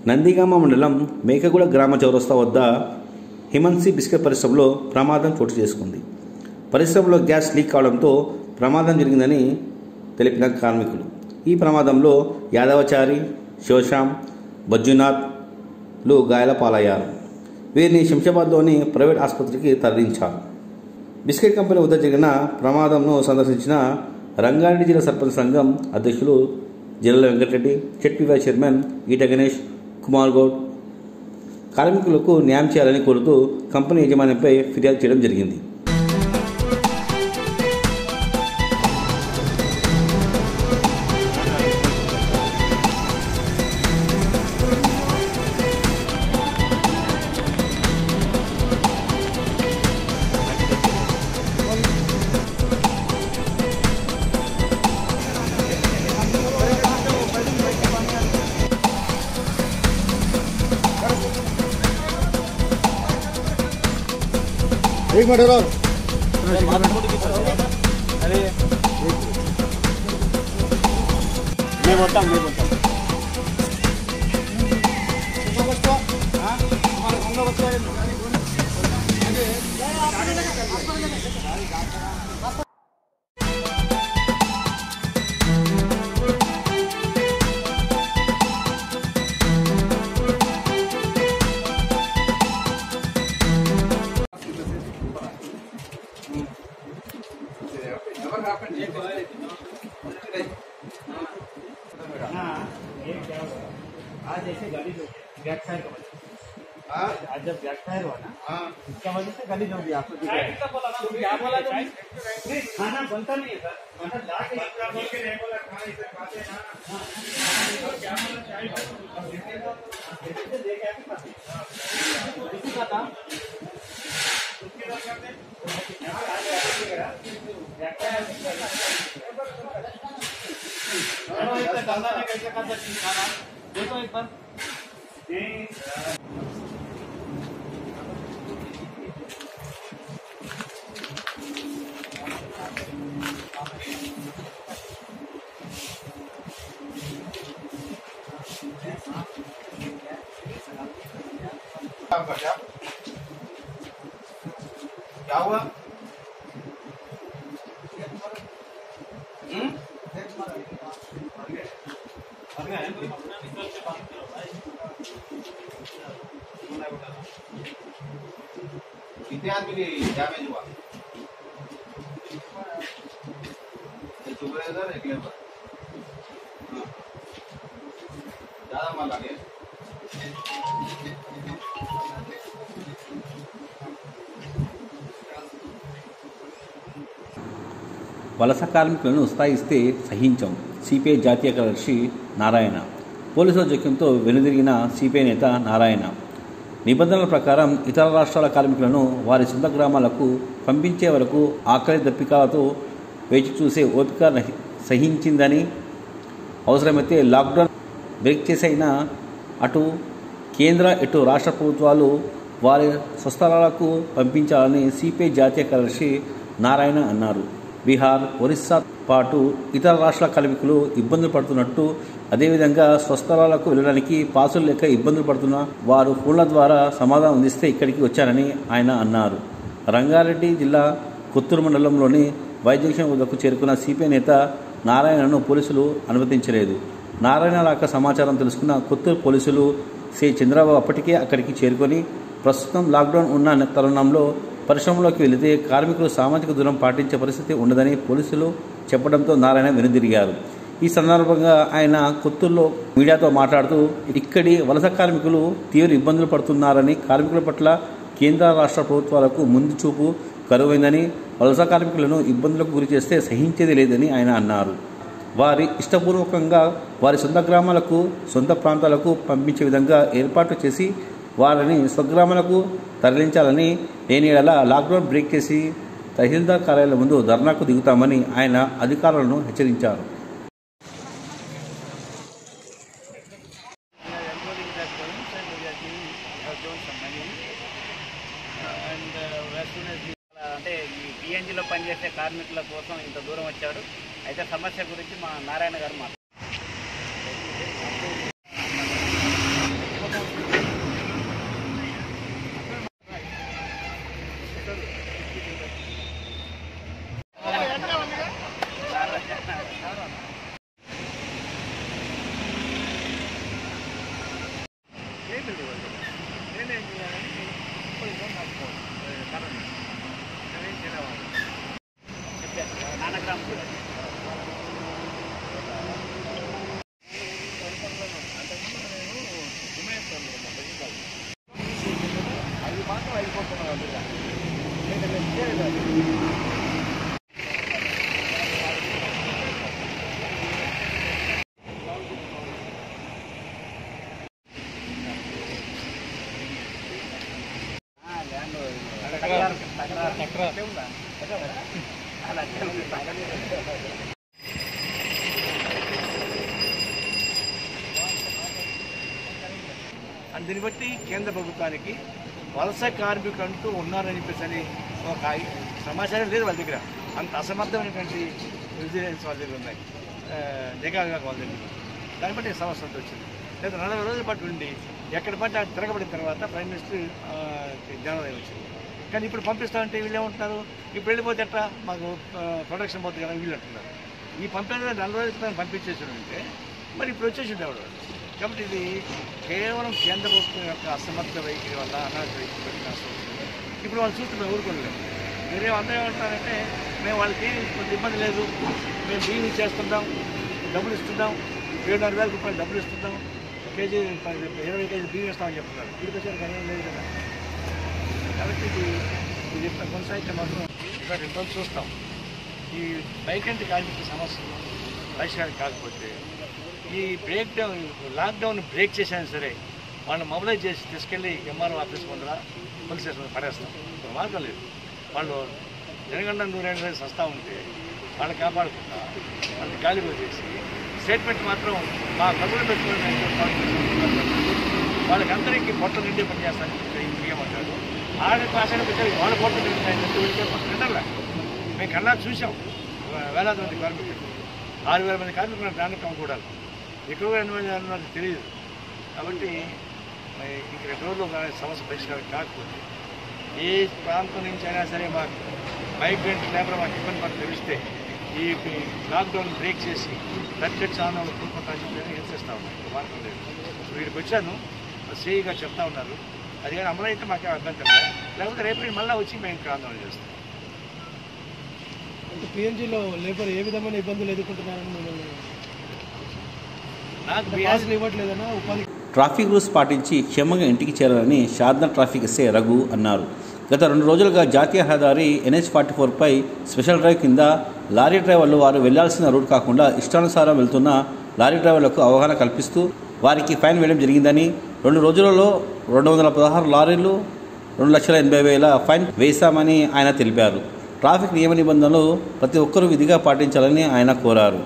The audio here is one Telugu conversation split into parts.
నందిగామ మండలం మేకగూడ గ్రామ చౌరస్తా వద్ద హిమన్సీ బిస్కెట్ పరిశ్రమలో ప్రమాదం చోటు చేసుకుంది పరిశ్రమలో గ్యాస్ లీక్ కావడంతో ప్రమాదం జరిగిందని తెలిపిన కార్మికులు ఈ ప్రమాదంలో యాదవచారి శివశ్యామ్ బజ్జునాథ్లు గాయాల పాలయ్యారు వీరిని శంషాబాద్లోని ప్రైవేట్ ఆసుపత్రికి తరలించారు బిస్కెట్ కంపెనీ వద్ద జరిగిన ప్రమాదంను సందర్శించిన రంగారెడ్డి జిల్లా సర్పంచ్ సంఘం అధ్యక్షులు జిల్లా వెంకటరెడ్డి చెట్పివై చైర్మన్ ఈట గణేష్ కుమార్ గౌడ్ కార్మికులకు న్యాయం చేయాలని కోరుతూ కంపెనీ యజమానిపై ఫిర్యాదు చేయడం జరిగింది एक मिनट और మేము వస్తాం మేము వస్తాం आज ऐसे गाड़ी जो बैक साइड का बचा आज जब बैक टायर हुआ ना इसका वजह से गाड़ी जो भी आपको दिख रहा है क्या बोला तुम नहीं खाना बनता नहीं है सर खाना ला के इसी का था कैसे खाता खाना देखो एक बार क्या हुआ कितने आदमी की डैमेज हुआ एक सुपरवाइजर एक लेबर हाँ। ज्यादा माल लगे వలస కార్మికులను ఉత్సాహిస్తే సహించాం సిపిఐ జాతీయ కార్యదర్శి నారాయణ పోలీసుల జోక్యంతో వెనుదిరిగిన సిపిఐ నేత నారాయణ నిబంధనల ప్రకారం ఇతర రాష్ట్రాల కార్మికులను వారి సొంత గ్రామాలకు పంపించే వరకు ఆకలి దప్పికాలతో వేచి చూసే ఓపిక నహి- సహించిందని అవసరమైతే లాక్డౌన్ బ్రేక్ చేసైనా అటు కేంద్ర ఇటు రాష్ట్ర ప్రభుత్వాలు వారి స్వస్థలాలకు పంపించాలని సిపిఐ జాతీయ కార్యదర్శి నారాయణ అన్నారు బీహార్ ఒరిస్సా పాటు ఇతర రాష్ట్రాల కార్మికులు ఇబ్బందులు పడుతున్నట్టు అదేవిధంగా స్వస్థలాలకు వెళ్ళడానికి పాసులు లేక ఇబ్బందులు పడుతున్న వారు ఫోన్ల ద్వారా సమాధానం అందిస్తే ఇక్కడికి వచ్చారని ఆయన అన్నారు రంగారెడ్డి జిల్లా కొత్తూరు మండలంలోని వైద్యక్షణ వద్దకు చేరుకున్న సిపిఐ నేత నారాయణను పోలీసులు అనుమతించలేదు నారాయణ రాక సమాచారం తెలుసుకున్న కొత్తూరు పోలీసులు శ్రీ చంద్రబాబు అప్పటికే అక్కడికి చేరుకొని ప్రస్తుతం లాక్డౌన్ ఉన్న తరుణంలో పరిశ్రమలోకి వెళితే కార్మికులు సామాజిక దూరం పాటించే పరిస్థితి ఉండదని పోలీసులు చెప్పడంతో నారాయణ వెనుదిరిగారు ఈ సందర్భంగా ఆయన కొత్తూరులో మీడియాతో మాట్లాడుతూ ఇక్కడి వలస కార్మికులు తీవ్ర ఇబ్బందులు పడుతున్నారని కార్మికుల పట్ల కేంద్ర రాష్ట్ర ప్రభుత్వాలకు ముందు చూపు కరువైందని వలస కార్మికులను ఇబ్బందులకు గురి చేస్తే సహించేది లేదని ఆయన అన్నారు వారి ఇష్టపూర్వకంగా వారి సొంత గ్రామాలకు సొంత ప్రాంతాలకు పంపించే విధంగా ఏర్పాటు చేసి వారిని స్వగ్రామాలకు తరలించాలని లేని ఎడల లాక్డౌన్ బ్రేక్ చేసి తహసీల్దార్ కార్యాలయం ముందు ధర్నాకు దిగుతామని ఆయన అధికారులను హెచ్చరించారు అంటే ఈ పిఎన్జిలో పనిచేసే కార్మికుల కోసం ఇంత దూరం వచ్చాడు అయితే సమస్య గురించి మా నారాయణ గారు మాట్లాడారు అని దీన్ని బట్టి కేంద్ర ప్రభుత్వానికి వలస కార్మికులు అంటూ ఉన్నారని చెప్పేసి అని ఒక ఐ- సమాచారం లేదు వాళ్ళ దగ్గర అంత అసమర్థమైనటువంటి విజిలెన్స్ వాళ్ళ దగ్గర ఉన్నాయి ఆ, నిఘా విభాగం వాళ్ళ దగ్గర ఉంది. దాన్ని బట్టి ఈ సమస్య అంతా వచ్చింది లేదా నలభై రోజుల పాటు ఉండి ఎక్కడ పడితే అక్కడ తిరగబడిన తర్వాత ప్రైమ్ మినిస్టర్ ఆ, జ్ఞానోదయం వచ్చింది కానీ ఇప్పుడు పంపిస్తామంటే వీళ్ళు ఏమంటున్నారు ఇప్పుడు వెళ్ళిపోతే ఎట్లా మాకు ఆ, ప్రొడక్షన్ పోతుంది కదా వీళ్ళు అంటున్నారు ఈ పంపిన నలభై రోజుల క్రితం పంపించేసి ఉంటే మరి ఇప్పుడు వచ్చేసి ఉండేవాడు వాడు. కాబట్టి ఇది కేవలం కేంద్ర ప్రభుత్వం యొక్క అసమర్థ వైఖరి వల్ల అనాథ వైఖరి వల్ల నష్టం వస్తుంది. ఇప్పుడు వాళ్ళు చూస్తే మేము ఊరుకోలేము మీరే అందరూ ఏమంటారంటే మేము వాళ్ళకి కొంత ఇబ్బంది లేదు మేము బియ్యం ఇచ్చేస్తున్నాం డబ్బులు ఇస్తున్నాం ఏడున్నర వేల రూపాయలు డబ్బులు ఇస్తున్నాం కేజీ పది- ఇరవై కేజీ బియ్యం ఇస్తామని చెప్తున్నారు వీడికి వచ్చారు కానీ ఏం లేదు కదా కాబట్టి ఇది ఇది చెప్పిన కొనసాగితే మాత్రం ఇంకా రెండు రోజులు చూస్తాం ఈ మైగ్రెంట్ కార్మిక సమస్య పరిష్కారం కాకపోతే ఈ బ్రేక్ డౌన్ లాక్డౌన్ బ్రేక్ చేసినా సరే వాళ్ళని మొబిలైజ్ చేసి తీసుకెళ్ళి ఎంఆర్ఓ ఆఫీస్ ముందర పోలీస్ స్టేషన్ ముందర పడేస్తాం ఒక మార్గం లేదు వాళ్ళు జనగండ నూరేళ్ళ రోజులు సస్తా ఉంటే వాళ్ళని కాపాడకుండా వాళ్ళని గాలి వదిలేసి స్టేట్మెంట్ మాత్రం మా కబుర్లు పెట్టుకుని వాళ్ళకి అందరికీ పొట్ట నిండే పని చేస్తాను ఇంకేమంటారు ఆడ భాషను పెట్టారు వాళ్ళ పొట్ట నిండుతాయంటే వీళ్ళకే పొట్ట నిండాల మేము కన్నా చూసాం వే- వేలాది మంది కార్మికులు ఆరు వేల మంది కార్మికులు దాన్ని కమ్ముకోవడాలి ఎక్కువగా ఎన్ని మంది అన్నది తెలియదు కాబట్టి మరి ఇంక రెండు రోజులు కానీ సమస్య పరిష్కారం కాకపోతే ఏ ప్రాంతం నుంచి అయినా సరే మాకు మైగ్రెంట్ లేబర్ మాకు ఇబ్బంది మాకు తెలిస్తే ఈ లాక్డౌన్ బ్రేక్ చేసి ప్రత్యక్ష ఆందోళన కూడుకుంటామని చెప్పి హెచ్చరిస్తా ఉన్నాను మార్గం లేదు వీడికి వచ్చాను సిఐగా చెప్తా ఉన్నారు అది కానీ అమలు అయితే మాకేం అభ్యంతరం లేదు లేకపోతే రేపు మళ్ళీ వచ్చి మేము ఇక్కడ ఆందోళన చేస్తాం అంటే పిఎన్జిలో లేబర్ ఏ విధమైన ఇబ్బందులు ఎదుర్కొంటున్నారని మిమ్మల్ని నాకు పాసులు ఇవ్వట్లేదన్నా ఉపాధి ట్రాఫిక్ రూల్స్ పాటించి క్షేమంగా ఇంటికి చేరాలని షార్దా ట్రాఫిక్ ఎస్ఏ రఘు అన్నారు గత రెండు రోజులుగా జాతీయ రహదారి ఎన్హెచ్ ఫార్టీ ఫోర్పై స్పెషల్ డ్రైవ్ కింద లారీ డ్రైవర్లు వారు వెళ్లాల్సిన రూట్ కాకుండా ఇష్టానుసారం వెళ్తున్న లారీ డ్రైవర్లకు అవగాహన కల్పిస్తూ వారికి ఫైన్ వేయడం జరిగిందని రెండు రోజులలో రెండు వందల పదహారు లారీలు రెండు లక్షల ఎనభై వేల ఫైన్ వేశామని ఆయన తెలిపారు ట్రాఫిక్ నియమ నిబంధనలు ప్రతి ఒక్కరూ విధిగా పాటించాలని ఆయన కోరారు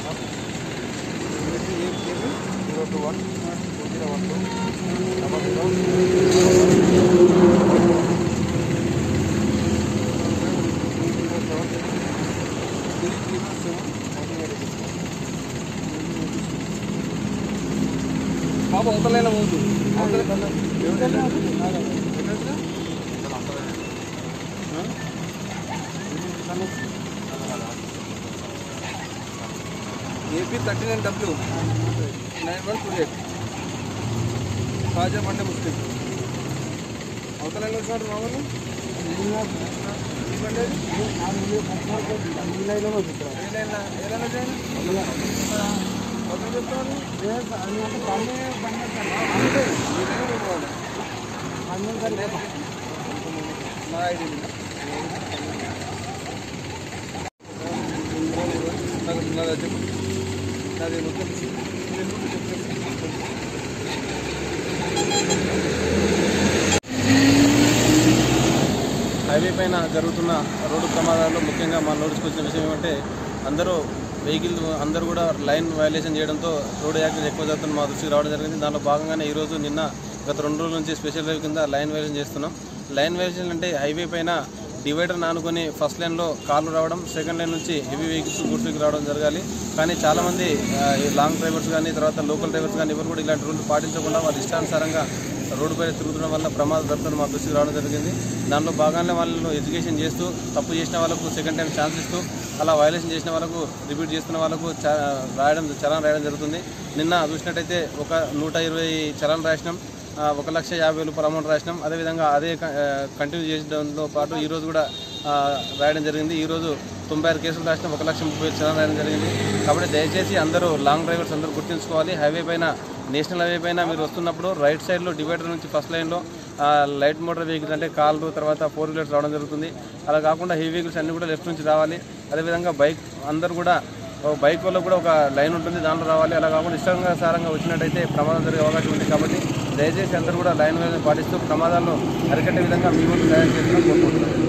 zero two one two zero one two double zero బాబు అవతలైన ముందు AP thirty nine W nine one two eight Khaja మండే ముస్లిం అవతల ఎలా వచ్చినారు మా వాళ్ళు ఈ బండి ఏది? ఏ లైన్లో? ఏ లైన్లో చేయాలి? అవతల చెప్తాను ఈ లైన్లో పోవాలి. నా ఐడి మీద. నాకు నాది చెప్పు నాది మొత్తం హైవే పైన జరుగుతున్న రోడ్డు ప్రమాదాల్లో ముఖ్యంగా మా నోటీస్కి వచ్చిన విషయం ఏమంటే అందరూ వెహికల్ అందరూ కూడా లైన్ వైలేషన్ చేయడంతో రోడ్డు యాక్సిడెంట్ ఎక్కువ జరుగుతున్న మా దృష్టికి రావడం జరిగింది దానిలో భాగంగానే ఈరోజు నిన్న గత రెండు రోజుల నుంచి స్పెషల్ డ్రైవ్ కింద లైన్ వైలేషన్ చేస్తున్నాం లైన్ వైలేషన్ అంటే హైవే పైన డివైడర్ ఆనుకొని ఫస్ట్ లైన్లో కార్లు రావడం సెకండ్ లైన్ నుంచి హెవీ వెహికల్స్ గుడ్స్ వెహికల్ రావడం జరగాలి కానీ చాలామంది ఆ, ఈ లాంగ్ డ్రైవర్స్ కానీ తర్వాత లోకల్ డ్రైవర్స్ కానీ ఎవరు కూడా ఇలాంటి రూల్ పాటించకుండా వాళ్ళ ఇష్టానుసారంగా రోడ్డుపై తిరుగుతున్న వల్ల ప్రమాదం జరుగుతున్న మా దృష్టికి రావడం జరిగింది దానిలో భాగంగానే వాళ్ళను ఎడ్యుకేషన్ చేస్తూ తప్పు చేసిన వాళ్ళకు సెకండ్ టైం ఛాన్స్ ఇస్తూ అలా వైలేషన్ చేసిన వాళ్ళకు రిపీట్ చేస్తున్న వాళ్ళకు చ- రాయడం చలాన్ రాయడం జరుగుతుంది నిన్న చూసినట్టయితే ఒక నూట ఇరవై చలాన్ రాసినాం ఆ, ఒక లక్ష యాభై వేలు పర్ అమౌంట్ రాసినాం అదేవిధంగా అదే క- ఆ, కంటిన్యూ చేయడంతో పాటు ఈరోజు కూడా ఆ, రాయడం జరిగింది ఈరోజు తొంభై ఆరు కేసులు రాసినాం ఒక లక్ష ముప్పై వేలు చలాన్ రాయడం జరిగింది కాబట్టి దయచేసి అందరూ లాంగ్ డ్రైవర్స్ అందరూ గుర్తుంచుకోవాలి హైవే పైన నేషనల్ హైవే పైన మీరు వస్తున్నప్పుడు రైట్ సైడ్లో డివైడర్ నుంచి ఫస్ట్ లైన్లో ఆ, లైట్ మోటార్ వెహికల్స్ అంటే కార్లు తర్వాత ఫోర్ వీలర్స్ రావడం జరుగుతుంది అలా కాకుండా హెవీ వెహికల్స్ అన్ని కూడా లెఫ్ట్ నుంచి రావాలి అదేవిధంగా బైక్ అందరూ కూడా ఓ బైక్ వల్ల కూడా ఒక లైన్ ఉంటుంది దాంట్లో రావాలి అలా కాకుండా ఇష్టంగా సారంగా వచ్చినట్టయితే ప్రమాదం జరిగే అవకాశం ఉంది కాబట్టి దయచేసి అందరూ కూడా లైన్ పాటిస్తూ ప్రమాదాలను అరికట్టే విధంగా మీ ముందు తయారు చేస్తున్నా కోరుకుంటున్నాను